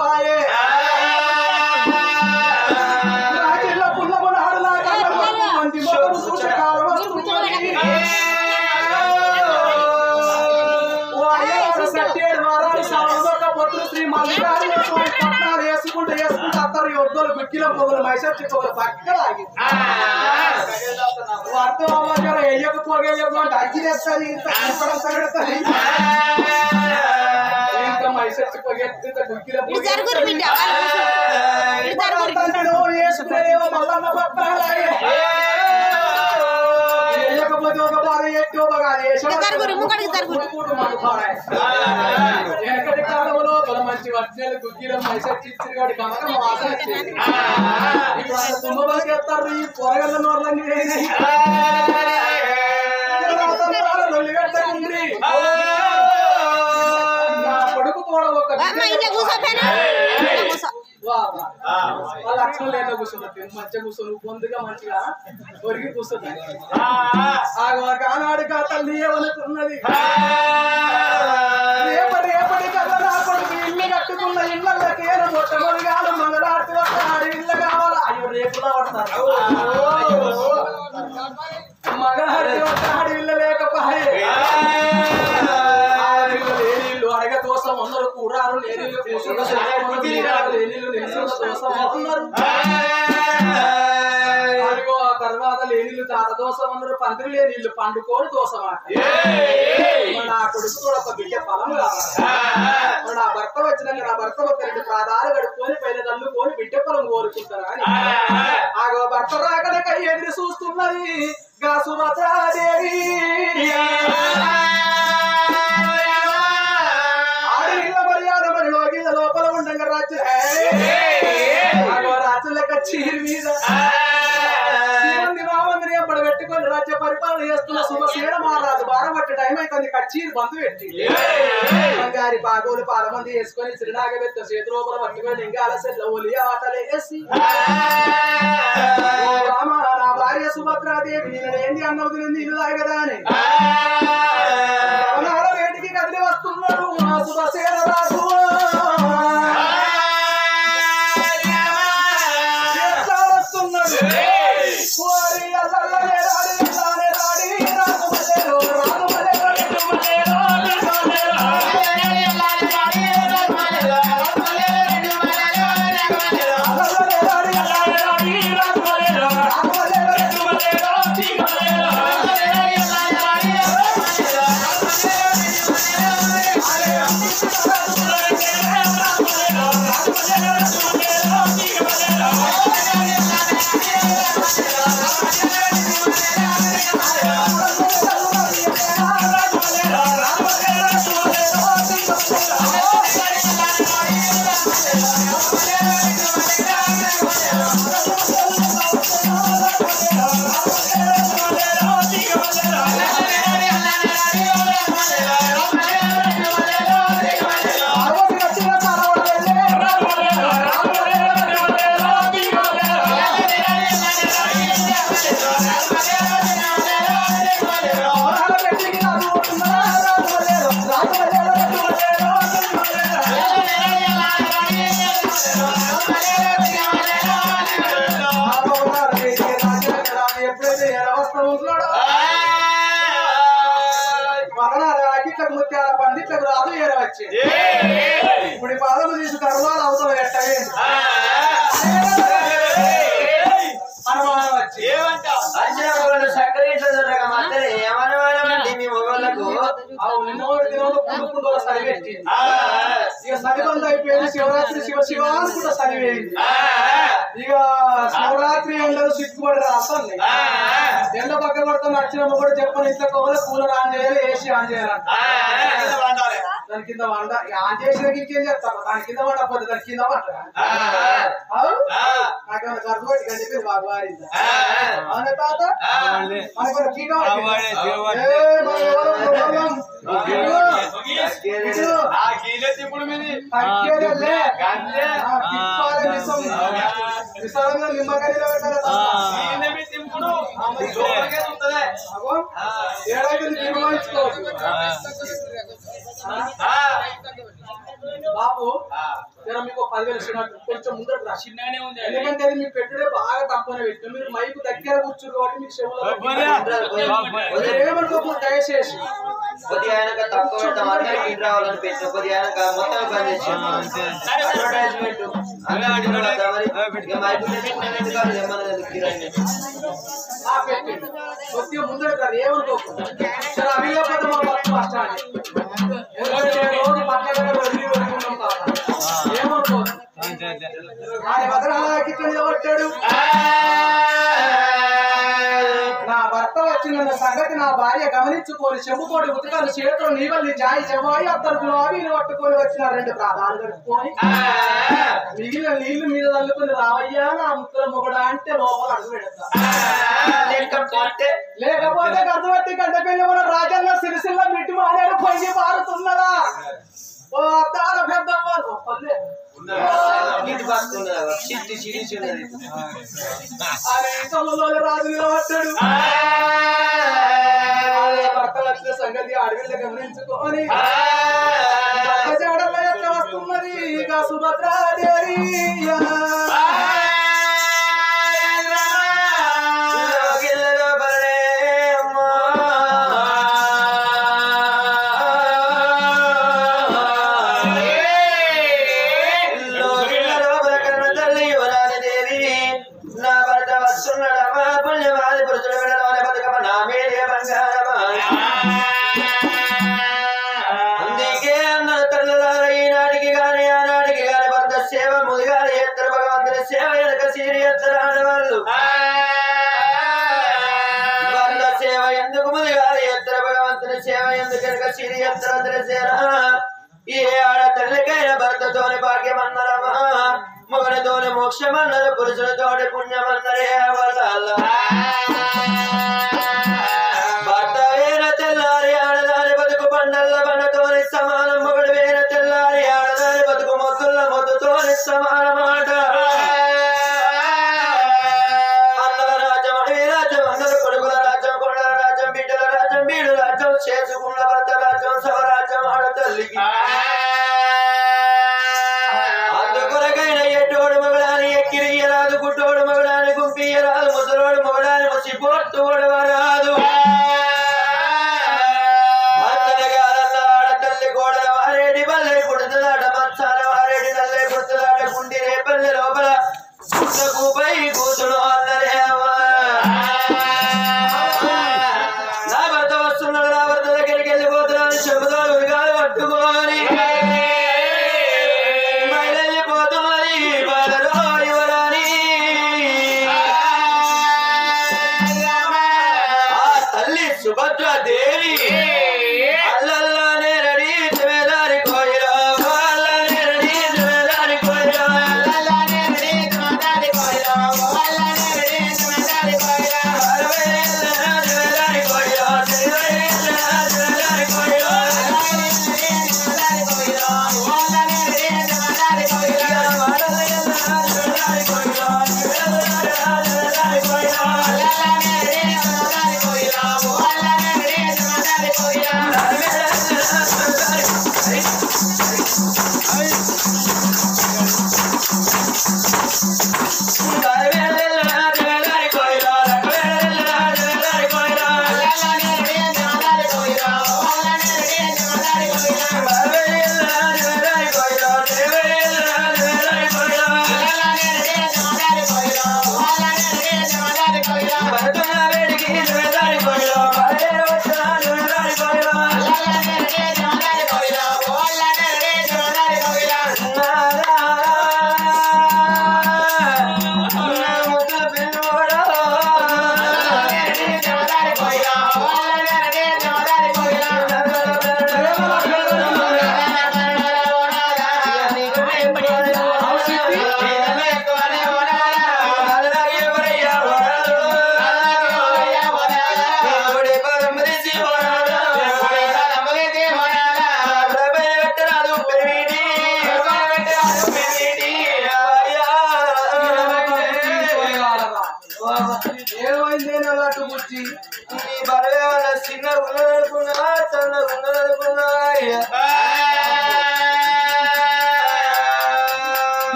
పాయే రాజుల పుల్లముల ఆడలాగా మంది మొదలు చూసే కాలం వస్తున్నది. ఓ అయ్యగారు సట్టేడు వారాలు సావదొక్క పొత్తులు శ్రీ మల్లికార్జున స్వామి పట్నాలు వేసుకుంటూ వేసుకుంటూ అత్తరు యొద్దలు బిక్కిల పొగలు మైసచ్చి పొగలు పక్కన ఆగి అర్థం అవ్వగారు వేయకపోగే అంటే అగ్గి తెస్తుంది ఇంత కనపడం తగడుతుంది ఇంత మైసచ్చి పొగెత్తి ఇంత బిక్కిల ఇటు జరుగురు బిడ్డ వాళ్ళు కూర్చో. ఇటు జరుగురు పట్టాలు వేసుకునేదేమో మల్లన్న పట్టాలాగే వేయకపోతే ఒక బాగా ఎట్టి ఒక బాగా వేసాడు. జరుగురు, ముంగడికి జరుగురు. కూడు మాకు పాడాయి. వెనకటి కాలంలో మన మంచి వర్షాలు గుగ్గిల మైసచ్చి ఇచ్చిన కాడి కమకం వాసన వచ్చేది. ఇప్పుడు అంత కుంభబలికి ఎత్తారు ఈ పొరగల్ల నోర్లన్నీ వేయినాయి. రాతంతాలు లొల్లి పెట్టకుండ్రి. నా కొడుకు కూడా ఒక అమ్మ ఇంట్లో కూర్చోపోయినా ఇంట్లో కూర్చో వా, వా. వాళ్ళ అక్షరం లేదా కూర్చున్నట్టు మంచిగా కూర్చొని పొందుగా మంచిగా ఒరిగి కూర్చుంది ఆనాడు కా తల్లి ఏమనుకున్నది రేపటి రేపటి కల్లా నా కొడుకు ఇల్లు కట్టుకున్న ఇళ్ళకి ఏదో మొట్టమొదటిగాలు మంగళార్తి వస్తాడు ఇల్లు కావాలా అయ్యో రేపులా పడతారు మగహారి వస్తాడు ఇల్లు లేకపోయే లేనిళ్ళు అడగ దోసం అందరూ కూడారు లేనిళ్ళు కూసున్న దోసం ఉన్నారు, నీరారు లేనిళ్ళు నిలుసున్న దోసం ఉన్నారు అదిగో ఆ తర్వాత లేనిళ్ళు తాట దోసం అన్నారు పందిరి లేనిళ్ళు పండుకోని దోసం అట మరి నా కొడుకు కూడా ఒక బిడ్డ ఫలం కావాలి మరి నా భర్త వచ్చినాక నా భర్త ఒక రెండు ప్రాధాలు కడుక్కొని పైన తల్లుకొని బిడ్డ ఫలం కోరుకుంటారా అని ఆగో భర్త రాకనక ఎదురు చూస్తున్నది గా సుభద్రాదేవి ఆడపిల్ల మర్యాద మరి లోగిళ్ళ లోపల ఉండంగా రాజు ఆగో రాజు లెక్క చీరి మీద శివుని రామందిని ఎప్పుడు పెట్టుకొని రాజ్య పరిపాలన చేస్తున్న శుభసేన మహారాజు బారం పట్టే టైం అవుతుంది కచ్చీరు బంధు పెట్టి గారి పాగోలు పాలమంది వేసుకొని చిరునాగబెత్త చేతిలోపల పట్టుకొని లింగాల సెల్ల ఒలి ఆటలేసి ఓ రామ నా భార్య సుభద్రాదేవి నేను ఏంటి అన్నది నీళ్ళు తాగదా అని రవణాల వేటికి కదిలి వస్తున్నాడు నా శుభసేన రాజు ఎట్లా వస్తున్నాడు ఓరి అల్లల్లలే రాడి, అల్లాలే రాడి, రాఘవలేరో, రాఘవలేరో, రాఘవలేరో, రాఘవలేరో. అల్లల్లలే రాడి, అల్లాలే రాడి, రాఘవలేరో, రాఘవలేరో, రాఘవలేరో, రాఘవలేరో. పార్వతి వచ్చిన తారవడలే, రాఘవలేరో, రాఘవలేరో, రాఘవలేరో, రాఘవలేరో. రాఘవలేరో పెట్టికి రాజు ఉంటున్నా, రాఘవలేరో, రాఘవలేరో, రాఘవలేరో, రాఘవలేరో. రాఘవలేరో పెట్టికి రాజు కదా, ఎప్పుడైతే ఎరవస్త ఉంటున్నాడో రాకిట్లకు ముత్యాల పందిట్లకు రాదు ఏరవచ్చి ఇప్పుడు ఈ పాదము తీసి గర్వాలు అవతల ఎట్టవేంది అనుమానం వచ్చి అవును నిన్నోడు దినంలో పుడుకుంటూ సరిపెట్టి ఇక సరిబంద అయిపోయింది శివరాత్రి శివ శివ అనుకుంటా సరిపోయింది ఇక శివరాత్రి ఎండలు సిగ్గుపడి రాస్తాను ఎండ పక్క పడుతున్న వచ్చిన కూడా చెప్పని ఇంట్లో కోవాలి కూలర్ ఆన్ చేయాలి ఏసీ ఆన్ చేయాలంట దాని కింద వంట ఇక ఆన్ చేసిన ఇంకేం చేస్తారు దాని కింద వండకపోతే దాని కింద వంట నాకేమైనా ఖర్చు పెట్టి కానీ చెప్పి బాగా వారిందా అవునా తాత మనకు కీగా ఏ మన ఎవరో ఎవరో ఇదిగో, తగ్గేదేలే. ఆ, తిప్పాలి విషం. విశాలంగా నిమ్మకాయలో పెట్టాలి తాత. అగో, ఏడాది నిర్వహించుకోవచ్చు బాపు జర మీకు పదివేలు ఇచ్చినట్టు కొంచెం ముందర రా. చిన్నగానే ఉంది అది. ఎందుకంటే అది మీ పెట్టుడే బాగా తక్కువనే పెట్టిన మీరు మైకు దగ్గర కూర్చున్నారు కాబట్టి మీకు చెవులో ఏమనుకోకుండా దయచేసి కొద్దిగా ఆయనక తక్కువ పెట్టాం అందరికి ఇంటి రావాలని పెట్టిన కొద్దిగా ఆయనక మొత్తం బంద్ చేసి అడ్వర్టైజ్మెంట్ అవే అడిగినాడు మరి ఇక మైకు ఎందుకు కాదు ఏమన్నా ఎందుకు కిరాయి ఆ పెట్టి కొద్దిగా ముందర రా, ఏమనుకోకుండా సరే అవి లేకపోతే మా పక్క బస్ స్టాండ్ ఎందుకంటే రోజు పక్కన వదిలి వదిలి ఉన్నాం కాబట్టి ఏమనుకోదు ఆయన భద్రాలకి ఇక్కడ నిలబడ్డాడు నా భర్త వచ్చిన సంగతి నా భార్య గమనించుకొని చెంబుకోడి ఉతకాలు చేతులు నీవల్ని జాయి చెవాయి అత్తరు గులాబీలు పట్టుకొని వచ్చిన రెండు ప్రాణాలు కట్టుకొని మిగిలిన నీళ్లు మీద తల్లుకొని రావయ్యా నా ముక్కల మొగడా అంటే లోపల అడుగు పెడతా లేకపోతే లేకపోతే గర్భవతి గడ్డ పెళ్లి మన రాజన్న సిరిసిల్ల మిట్టి మానేరు పొంగి పారుతున్నదా ఓ అత్తాల పెద్దమ్మ గొప్పలే. నీటి పాసుకున్నదా చిట్టి చిరిచి ఉన్నది ఆయన ఇంట్లో రాజు నిలబడ్డాడు అదే భర్త వచ్చిన సంగతి అడవిలో గమనించుకొని జాడల్లో ఎట్లా వస్తున్నది ఇక సుభద్రాదేవి గిల్లలో పడే అమ్మా. గిల్లలో పలకన్న తల్లి యువరాణి దేవి. నా భర్త వస్తున్నాడమ్మా పుణ్యమాది పురుషుల విడలోని బతుకమ్మ నా మీదే బంగారమా అందుకే అన్న తల్లులారా ఈనాటికి గాని ఆనాటికి గాని భర్త సేవ ముదిగాలి ఎత్తర భగవంతుని సేవ వెనక సిరి ఎత్తర ఆడవాళ్ళు భర్త సేవ ఎందుకు ముదిగాలి ఎత్తర భగవంతుని సేవ ఎందుకు వెనక సిరి ఎత్తర తెలిసేనా ఏ ఆడ తల్లికైన భర్తతోని భాగ్యమన్నరమా మొగలతోని మోక్షమన్నరు పురుషులతోటి పుణ్యమన్నరే వల్ల భర్త వేర తెల్లారి ఆడదాని బతుకు పండల్ల బండతోని సమానం మొగడు వేర తెల్లారి ఆడదాని బతుకు మొత్తుల మొత్తుతోని సమానమాట అన్నల రాజ్యం అడవి రాజ్యం అందరు కొడుకుల రాజ్యం కొండల రాజ్యం బిడ్డల రాజ్యం బీడు రాజ్యం చేసుకున్న భర్త రాజ్యం సవరాజ్యం ఆడ తల్లికి అందుకొరకైన ఎట్టోడు మగడాని ఎక్కిరియరాదు గుట్టోడు మగడాని గుంపియరాదు ముసలోడు మగడాని ముసి పొట్టుడు వరాదు తల్లి కోడల వారేడి పల్లె కుడుతులాట మచ్చాల వారేడి తల్లి కుడుతులాట కుండి రేపల్లె లోపల పుట్టకు పై కూతుడు అన్నరేవా నా భర్త వస్తున్నాడు నా భర్త దగ్గరికి వెళ్ళిపోతున్నాను చెబుతాను ఉరిగాలు పట్టుకొని బయలుపోతున్నది బాలరో యువరాణి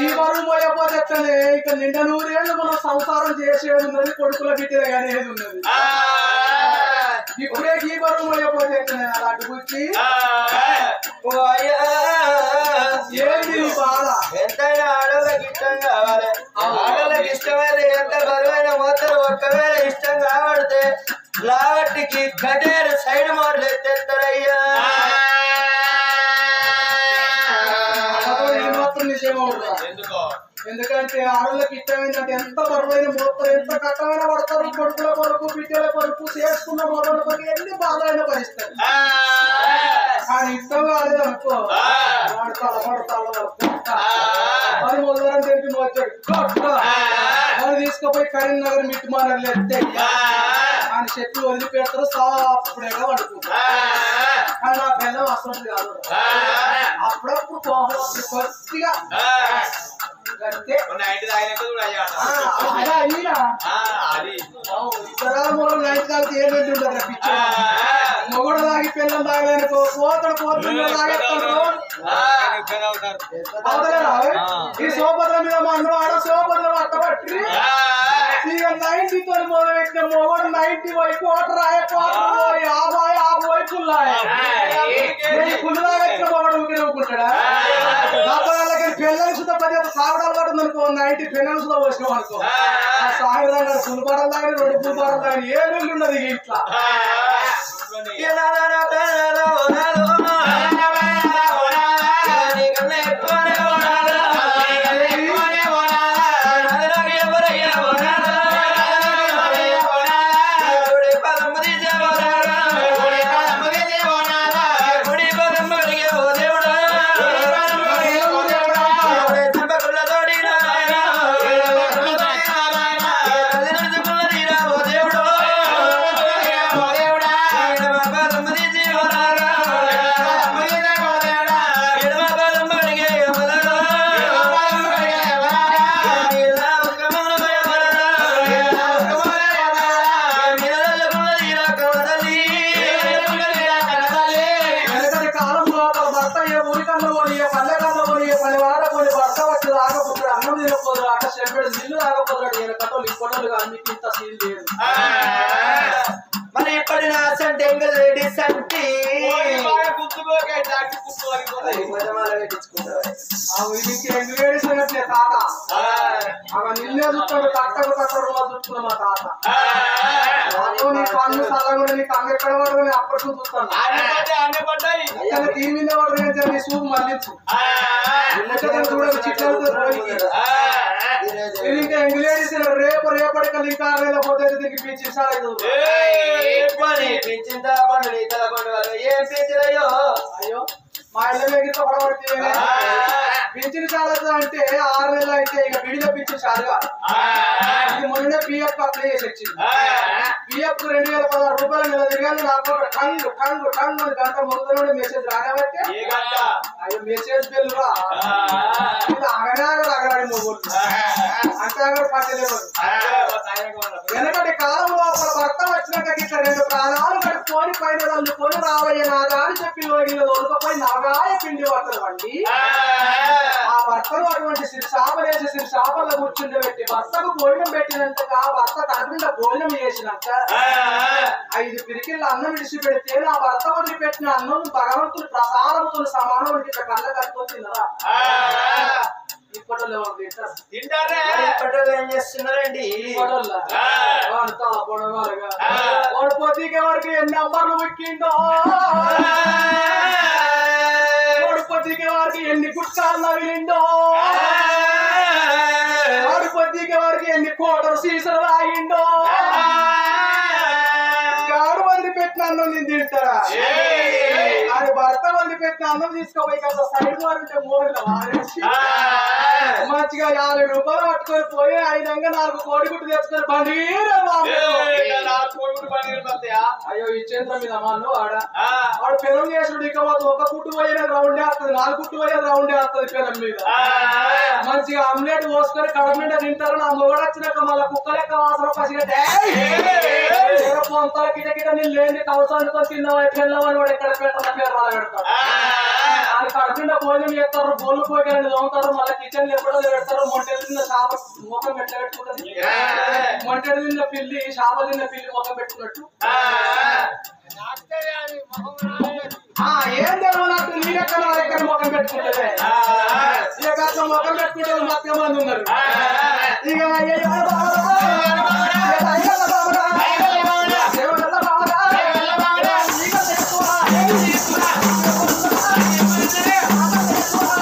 ఈ బరువు పోయకపోతే ఎట్లనే ఇక నిండా నూరేళ్ళు మనం సంసారం చేసేది ఉన్నది కొడుకుల బిడ్డలు అనేది ఉన్నది ఇప్పుడే ఈ బరువు పోయకపోతే ఎట్లనే అలా అటు గుర్తి ఓ అయ్యా ఏంది నీ బాధ ఎంతైనా ఆడవాళ్ళకి ఇష్టం కావాలి ఆడవాళ్ళకి ఇష్టమైన ఎంత బరువైన మొత్తం ఒక్కవేళ ఇష్టం కాబడితే లావట్టికి గడేరు సైడ్ మోడల్ ఎత్తేస్తారయ్యా అదో ఇది మాత్రం నిజమే ఉందా? ఎందుకంటే ఆడవాళ్ళకి ఇష్టమైందంటే ఎంత బరువైన మోస్తారు ఎంత కట్టమైన పడతారు కొడుకుల కొరకు బిడ్డల కొరకు చేసుకున్న మొదల కొరకు ఎన్ని బాధలైన భరిస్తారు కానీ ఇష్టం కాలేదు అనుకో వాడు తలపడతాడు మరి మొదలం తెలిపి వచ్చాడు కొట్ట. మరి తీసుకుపోయి కరీంనగర్ మిట్టు మానర్లు ఎత్తే ఆయన చెప్పి వదిలిపెడతారు సాప్పుడేగా పడుకుంటారు కానీ నా పిల్లలు అసలు కాదు అప్పుడప్పుడు కోపం వస్తుంది. కొద్దిగా అంతే ఆ, అలా అయ్యినా ఇతరాల మూలం నైట్ కాలితే ఏం పెట్టి ఉంటుంది రా పిచ్చి మొగడు తాగి పిల్లలు తాగలేని పోతాడు పోతుంది తాగేస్తాడు అవుతలేరా ఈ సోపత్ర మీద మా అన్న ఆడ సోపత్రం అట్టబట్టి ఇక నైన్టీ తో మొదలు పెట్టిన మొగడు నైన్టీ వైపు కోటర్ రాయ కోటర్ యాభై యాభై వైపులు పుల్లు తాగెట్టిన మొగడు ఊరికి నవ్వుకుంటాడా దాపాలకి పిల్లలు సుద్ధ పది సాగడాలు పడుతుంది అనుకో నైన్టీ పిల్లలు సుద్ధ వచ్చినాం అనుకో సాగదాగా పుల్లు పడాలి తాగని రెండు పుల్లు పడాలి తాగని ఏ రెండు ఉన్నది ఇక ఇంట్లో వెనకటి కాలం లోపల భర్త ఏ ఊరికన్నా పోనీ ఏ పల్లెకన్నా పోనీ ఏ పల్లె వాడ పోనీ భర్త వచ్చి రాకపోతాడు అన్నం తినకపోతాడు అక్కడ చెప్పాడు నీళ్లు తాగపోతాడు ఈయన కట్టలు ఇప్పటోళ్ళు కానీ మీకు ఇంత సీన్ లేదు మరి ఇప్పటి నా సంటే లేడీస్ అంటే ఆ వీడికి ఎండు వేడి సంగతి తాత అలా నిన్నే చూస్తాడు కట్టకు కట్టడు చూస్తున్నా మా తాత అదో నీ కన్ను చల్లగా నీ కన్ను ఎక్కడ పడదు నేను అప్పటి చూస్తాను ఇక్కడ దీని మీద పడదు నీ చూపు మళ్ళించు ఎందుకంటే చూడదు చిట్లతో రోగికి. ఇది ఇంకా ఇంగ్లీష్ రేపు రేపటికల్లా ఇంకా లేకపోతే దీనికి పిచ్చి సాగు పని పెంచిన పండు నీ తల పండు వాళ్ళు ఏం పెంచినయ్యో అయ్యో మా ఇళ్ళ దగ్గర పడబడితే పింఛన్ చాలదు అంటే ఆరు నెలలు అయితే ఇక విడిలో పింఛన్ చాలుగా ఇది మొన్ననే పిఎఫ్ అప్లై చేసి వచ్చింది పిఎఫ్ రెండు వేల పదహారు రూపాయలు నెల తిరగాలి నాకు ఒక టంగ్ టంగ్ టంగ్ అని గంట ముందు మెసేజ్ రాగాబట్టి అయ్యో మెసేజ్ బిల్ రా ఇది అగనే ఆగడు అగరాడి మొగోళ్ళు అంటే అగడు పట్టలేవు వెనకటి కాలంలో ఒక భర్త వచ్చినాక ఇట్లా రెండు ప్రాణాలు కట్టుకొని పైన తల్లుకొని రావయ్య నాదా అని చెప్పి లోగిలో దొరకపోయి నగాయ పిండి పట్టలు వండి ఆ భర్తను అటువంటి సిరి శాపలేసి సిరి శాపల్లో కూర్చుండబెట్టి భర్తకు భోజనం పెట్టినంతగా భర్త కడుపుండ భోజనం చేసినాక ఐదు పిరికిళ్ళు అన్నం విడిచి పెడితే నా భర్త వదిలిపెట్టిన అన్నం భగవంతుని ప్రసాదంతో సమానం ఇట్లా కళ్ళ కట్టుకొని తిన్నరా ఇప్పటిలో ఎవరు తింటారు మరి ఇప్పటి ఏం చేస్తున్నారండి ఇప్పటిలో అంతా పొడవాలుగా వాడు పొద్దుకే వరకు ఎన్ని నంబర్లు పెట్టిండో వాడు పొద్దుకే వరకు ఎన్ని గుట్టాలు నవిలిండో వాడు పొద్దుకే వరకు ఎన్ని కోటలు సీసలు రాగిండో గాడు వండి పెట్టిన అన్నం నేను తింటారా అది భర్త వండి పెట్టిన అన్నం తీసుకోపోయి కదా సైడ్ వారంటే మోడలు వారేసి మంచిగా యాభై రూపాయలు పట్టుకొని పోయి ఐదంగా నాలుగు కోడి గుడ్డు తెచ్చుకొని బండి అయ్యో ఇచ్చేంద్ర మీద అమ్మాను ఆడ వాడు పెనం చేసుడు ఇక మాకు ఒక కుట్టు పోయిన రౌండ్ వేస్తుంది నాలుగు కుట్టు పోయిన రౌండ్ వేస్తుంది పెనం మీద మంచిగా ఆమ్లెట్ పోసుకొని కడుపు నిండా తింటారు నా మొగడు వచ్చినాక మళ్ళీ కుక్క లెక్క వాసన పసిగట్టే పొంతాల కిట కిట నేను లేని కవసం అనుకొని తిన్నావా పిల్లవని వాడు ఎక్కడ పెట్టాల పేరు వాళ్ళ పెడతాడు వాళ్ళు కడుపుండా భోజనం చేస్తారు బోళ్ళు పోయి తోముతారు మళ్ళీ కిచెన్ ఎప్పుడో పెడతారు మొంటెలు తిన్న చేప ముఖం ఎట్లా పెట్టుకుంటది మొంటెడు తిన్న పిల్లి చేప తిన్న పిల్లి ముఖం పెట్టుకున్నట్టు ఆ ఏం తెలియనట్టు నీ ఎక్కడ నా దగ్గర ముఖం పెట్టుకుంటదే ఇక అట్లా ముఖం పెట్టుకుంటే మొత్తం మంది ఉన్నారు ఇక అయ్యయ్య బాబరా, ఇక అయ్యయ్య బాబరా, దేవుడల్ల బాబరా, ఇక తెచ్చుకోరా, ఏం తీసుకురా,